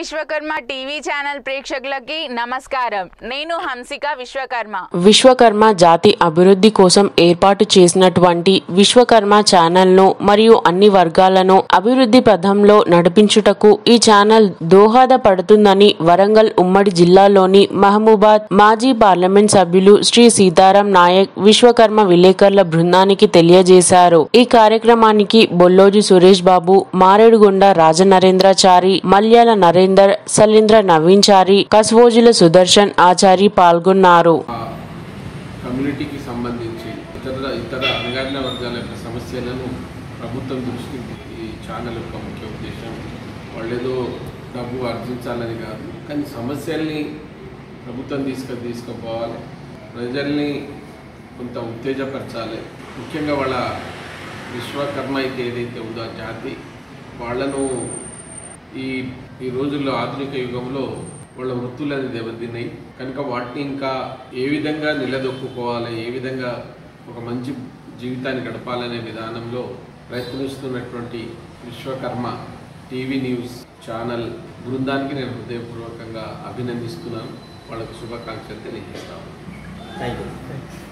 Vishwakarma TV channel ప్రేక్షకులకి నమస్కారం నేను హంసిక విశ్వకర్మ విశ్వకర్మ జాతి అభివృద్ధి కోసం ఏర్పాటు చేసినటువంటి విశ్వకర్మ ఛానల్ను మరియు అన్ని వర్గాలను అభివృద్ధి పథంలో నడిపించుటకు ఈ ఛానల్ దోహదపడుతుందని వరంగల్ ఉమ్మడి జిల్లాలోని మహబూబాద్ మాజీ పార్లమెంట్ సభ్యులు శ్రీ సీతారాం నాయక్ విశ్వకర్మ విలేకరుల బృందానికి తెలియజేశారు ఈ కార్యక్రమానికి బొల్లోజు సురేష్ బాబు మారేడుగొండ రాజనరేంద్రచారి మల్యాల నరేందర్ సలీంద్ర నవీన్చారి కస్వోజుల సుదర్శన్ ఆచారి పాల్గొన్నారు ఆ కమ్యూనిటీకి సంబంధించి ఇతర ఇతర అణగారిన వర్గాల యొక్క సమస్యలను ప్రభుత్వం దృష్టికి ఈ ఛానల్ యొక్క ముఖ్య ఉద్దేశం వాళ్ళేదో డబ్బు ఆర్జించాలని కాదు కానీ సమస్యల్ని ప్రభుత్వం తీసుకు తీసుకుపోవాలి ప్రజల్ని కొంత ఉత్తేజపరచాలి ముఖ్యంగా వాళ్ళ విశ్వకర్మ అయితే ఏదైతే ఉందో ఆ జాతి వాళ్ళను ఈ ఈ రోజుల్లో ఆధునిక యుగంలో వాళ్ళ వృత్తులని దెబ్బతిన్నాయి కనుక వాటిని ఇంకా ఏ విధంగా నిలదొక్కుకోవాలి ఏ విధంగా ఒక మంచి జీవితాన్ని గడపాలనే విధానంలో ప్రయత్నిస్తున్నటువంటి విశ్వకర్మ టీవీ న్యూస్ ఛానల్ బృందానికి నేను హృదయపూర్వకంగా అభినందిస్తున్నాను వాళ్ళకు శుభాకాంక్షలు తెలియజేస్తాను థ్యాంక్ యూ